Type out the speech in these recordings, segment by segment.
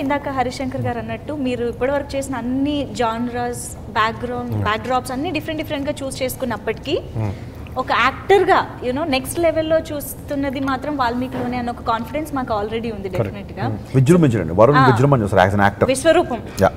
ఇందాక హరిశంకర్ గారు అన్నట్టు మీరు ఇప్పటివరకు చేసిన అన్ని జానరాస్ బ్యాక్గ్రౌండ్ బ్యాక్డ్రాప్స్ అన్ని డిఫరెంట్ డిఫరెంట్గా చూస్ చేసుకున్నప్పటికీ ఒక యాక్టర్గా యూనో నెక్స్ట్ లెవెల్లో చూస్తున్నది మాత్రం వాల్మీకిలోనే అన్న ఒక కాన్ఫిడెన్స్ మాకు ఆల్రెడీ ఉంది డెఫినెట్గా విజృంభించండి వరుణ్ ఆ. విజృంభం చూస్తారు యాజ్ అన్ యాక్టర్ విశ్వరూపం యా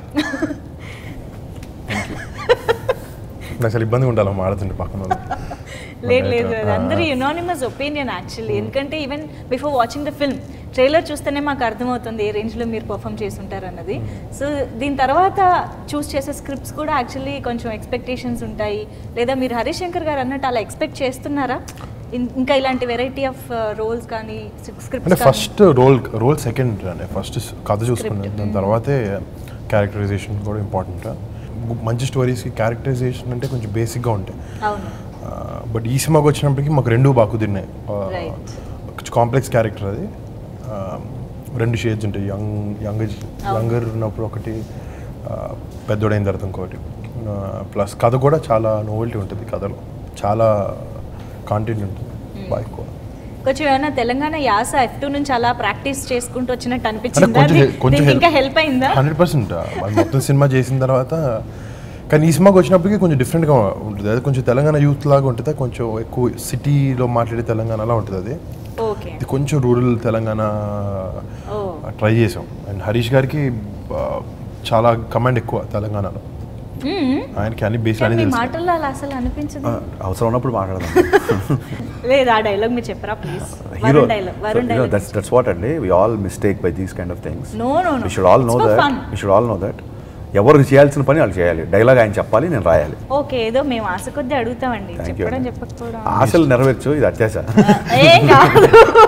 అసలు ఇబ్బంది ఉండాలి మాడుతుంటే పక్కన వాళ్ళు. లేదు లేదు అది ఆ. అందరి యునానిమస్ ఒపీనియన్ యాక్చువల్లీ ఎందుకంటే even before watching the film trailer చూస్తేనే మాకు అర్థమవుతుంది ఏ రేంజ్లో మీరు పర్ఫామ్ చేసి ఉంటారన్నది సో దీని తర్వాత చూస్ చేసే స్క్రిప్ట్స్ కూడా యాక్చువల్లీ కొంచెం ఎక్స్పెక్టేషన్స్ ఉంటాయి లేదా మీరు హరీష్ శంకర్ గారు అన్నట్టు అలా ఎక్స్పెక్ట్ చేస్తున్నారా ఇం- ఇంకా ఇలాంటి వెరైటీ ఆఫ్ రోల్స్ కానీ అంటే scripts first role role second అంటే ఫస్ట్ కథ చూసుకున్నాను దాని తర్వాతే క్యారెక్టరైజేషన్ కూడా ఇంపార్టెంట్ మంచి స్టోరీస్కి క్యారెక్టరైజేషన్ అంటే కొంచెం బేసిక్గా ఉంటాయి అవును బట్ ఈ సినిమాకి వచ్చినప్పటికీ మాకు రెండు బాకు తిన్నాయి Right. కొంచెం కాంప్లెక్స్ క్యారెక్టర్ అది ఆ, రెండు షేడ్స్ ఉంటాయి యంగ్ యంగ్ యంగర్ ఉన్నప్పుడు ఒకటి ఆ, పెద్దోడైన తర్వాత ఇంకోటి ప్లస్ కథ కూడా చాలా నోవెల్టీ ఉంటుంది కథలో చాలా కాంటెంట్ ఉంటుంది బాగా ఎక్కువ కొంచెం ఏమైనా తెలంగాణ యాస ఎఫ్ టూ నుంచి అలా ప్రాక్టీస్ చేసుకుంటూ వచ్చినట్టు అంటే అనిపించిందా కొంచెం దీ- హె- కొంచెం దీనికి ఇంకా హెల్ప్ అయిందా హండ్రెడ్ పర్సెంట్ మొత్తం సినిమా చేసిన తర్వాత కానీ ఈ సినిమాకి వచ్చినప్పటికీ కొంచెం డిఫరెంట్గా ఉంటుంది అది కొంచెం తెలంగాణ యూత్ లాగా ఉంటుంది కొంచెం ఎక్కువ సిటీలో మాట్లాడే తెలంగాణలా ఉంటుంది అది ఓకే ఇది కొంచెం రూరల్ తెలంగాణ ఓ ట్రై చేసాం అండ్ హరీష్ గారికి ఆ, చాలా కమాండ్ ఎక్కువ తెలంగాణలో ఆయనకి అన్ని బేస్ కానీ అన్ని మీ తెలుసు మాటల్లో అలా అసలు అనిపించదు అవసరం ఉన్నప్పుడు మాట్లాడదాం లేదు ఆ డైలాగ్ మీరు చెప్పరా please hero Varun dialogue Varun dialogue that's that's what అండి we all mistake by these kind of things no no no we should all know that we should all know that ఎవరికి చేయాల్సిన పని వాళ్ళు చేయాలి డైలాగ్ ఆయన చెప్పాలి నేను రాయాలి ఓకే ఏదో మేము ఆశ కొద్దీ అడుగుతామండి Thank you. చెప్పడం చెప్పకపోవడం ఆశలు నెరవేర్చు ఇది అత్యాశ ఏం కాదు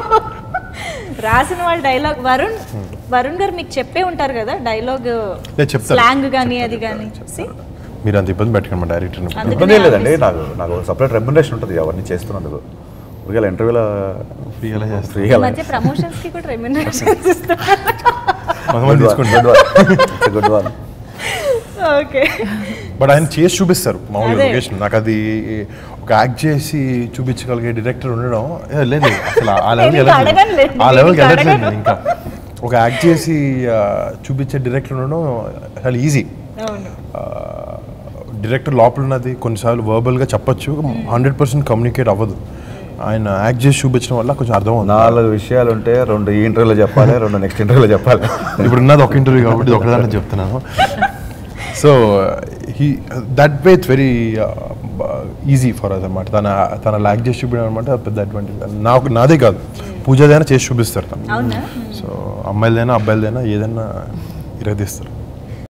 రాసిన వాళ్ళ డైలాగ్ వరుణ్ వరుణ్ గారు మీకు చెప్పే ఉంటారు కదా డైలాగ్ నేను చెప్తాను. స్లాంగ్ కానీ చెప్తాను, అది కానీ చెప్తాను. మీరు అంత ఇబ్బంది పెట్టకండి డైరెక్టర్ అందుకనే ఇబ్బంది ఏం లేదండి ఆఫీస్. నాకు నాకు సపరేట్ రెమ్యునరేషన్ ఉంటుంది అవన్నీ చేస్తున్నందుకు ఒకవేళ ఇంటర్వ్యూలో ఫ్రీగా చేస్తాను ఈ ఫ్రీగా మధ్య ప్రమోషన్స్ కి కూడా రెమ్యూనరేషన్ ఇస్తున్నారు కొంతమంది తీసుకుంటారు గుడ్ వన్ ఓకే బట్ ఆయన చేసి చూపిస్తారు మామూలుగా అదే. లొకేషన్ నాకు అది ఒక యాక్ట్ చేసి చూపించగలిగే డైరెక్టర్ ఉండడం ఏ, లేదు అసలు ఆ లెవెల్కి నేను వెళ్ళట్లేదు అడగనులేదు, ఆ లెవెల్కి నేను వెళ్ళట్లేదు అడగను. నేను ఇంకా ఒక యాక్ట్ చేసి ఆ, చూపించే డైరెక్టర్ ఉండడం చాలా ఈజీ అవును డైరెక్టర్ లోపల ఉన్నది కొన్నిసార్లు వర్బల్గా చెప్పొచ్చు హండ్రెడ్ పర్సెంట్ కమ్యూనికేట్ అవ్వదు ఆయన యాక్ట్ చేసి చూపించడం వల్ల కొంచెం అర్థం అవుతుంది నాలుగు విషయాలు ఉంటే రెండు ఈ ఇంటర్వ్యూలో చెప్పాలి రెండు నెక్స్ట్ ఇంటర్వ్యూలో చెప్పాలి ఇప్పుడు ఉన్నది ఒక ఇంటర్వ్యూ కాబట్టి ఇది ఒకదాన్ని చెప్తున్నాను so he that way it's very easy for us అనమాట తన తన లాక్ చేసి చూపించడం అనమాట పెద్ద అడ్వాంటేజ్ నాకు నాదే కాదు పూజదైనా చేసి చూపిస్తారు తను అవునా సో అమ్మాయిలదైనా అబ్బాయిలదైనా ఏదైనా ఇరగదీస్తారు